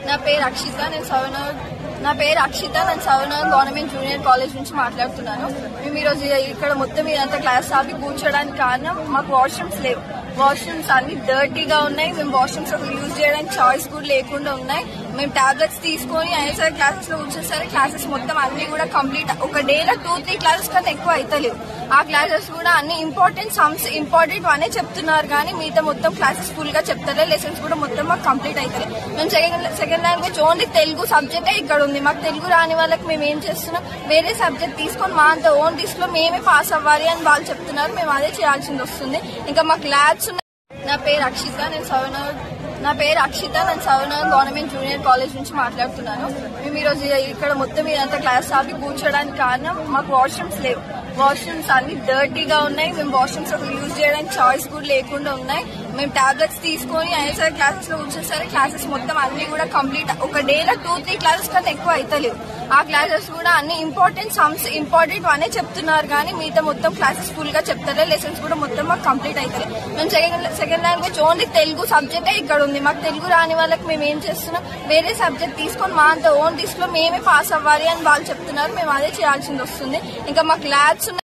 నా పేరు అక్షిత నేను సవనగర్ నా పేరు అక్షిత నేను సవనగర్ గవర్నమెంట్ జూనియర్ కాలేజ్ నుంచి మాట్లాడుతున్నాను మేము ఈరోజు ఇక్కడ మొత్తం ఇదంతా క్లాస్ ఆపి కూర్చోడానికి కారణం మాకు వాష్రూమ్స్ లేవు వాష్రూమ్స్ అన్ని డర్టీగా ఉన్నాయి మేము వాష్రూమ్స్ అసలు యూజ్ చేయడానికి చాయిస్ కూడా లేకుండా ఉన్నాయి మేము టాబ్లెట్స్ తీసుకొని అయినా క్లాసెస్ లో కూర్చోసరి క్లాసెస్ మొత్తం అన్ని కూడా కంప్లీట్ ఒక డేలో టూ త్రీ క్లాసెస్ కన్నా ఎక్కువ అవుతలేవు ఆ క్లాసెస్ కూడా అన్ని ఇంపార్టెంట్ సమ్స్ ఇంపార్టెంట్ అనే చెప్తున్నారు కానీ మిగతా మొత్తం క్లాసెస్ ఫుల్ గా చెప్తారు లెసన్స్ కూడా మొత్తం మాకు కంప్లీట్ అవుతాయి మేము second second language only Telugu సబ్జెక్టే ఇక్కడ ఉంది మాకు తెలుగు రాని వాళ్ళకి మేము ఏం చేస్తున్నాం వేరే సబ్జెక్ట్ తీసుకొని మా అంత ఓన్ లిస్ట్ లో మేమే పాస్ అవ్వాలి అని వాళ్ళు చెప్తున్నారు మేము అదే చేయాల్సింది వస్తుంది ఇంకా మాకు ల్యాబ్స్ ఉన్నాయి నా పేరు అక్షిత నేను సవనగర్ నా పేరు అక్షిత నేను సవనగర్ గవర్నమెంట్ జూనియర్ కాలేజ్ నుంచి మాట్లాడుతున్నాను మేము ఈరోజు ఇక్కడ మొత్తం ఇదంతా క్లాస్ ఆపి కూర్చోడానికి కారణం మాకు వాష్రూమ్స్ లేవు వాష్రూమ్స్ అన్ని డర్టీగా ఉన్నాయి మేము వాష్రూమ్స్ అసలు యూజ్ చేయడానికి చాయిస్ కూడా లేకుండా ఉన్నాయి మేము టాబ్లెట్స్ తీసుకొని అయినా క్లాసెస్ లో కూర్చోసరి క్లాసెస్ మొత్తం అన్ని కూడా కంప్లీట్ ఒక డేలో టూ త్రీ క్లాసెస్ కన్నా ఎక్కువ అవుతలేవు ఆ క్లాసెస్ కూడా అన్ని ఇంపార్టెంట్ సమ్స్ ఇంపార్టెంట్ అనే చెప్తున్నారు కానీ మిగతా మొత్తం క్లాసెస్ ఫుల్ గా చెప్తారు లెసన్స్ కూడా మొత్తం మాకు కంప్లీట్ అవుతాయి మేము second second language only Telugu సబ్జెక్టే ఇక్కడ ఉంది మాకు తెలుగు రాని వాళ్ళకి మేము ఏం చేస్తున్నాం వేరే సబ్జెక్ట్ తీసుకొని మా అంత ఓన్ లిస్ట్ లో మేమే పాస్ అవ్వాలి అని వాళ్ళు చెప్తున్నారు మేము అదే చేయాల్సింది వస్తుంది ఇంకా మాకు ల్యాబ్స్ ఉన్నాయి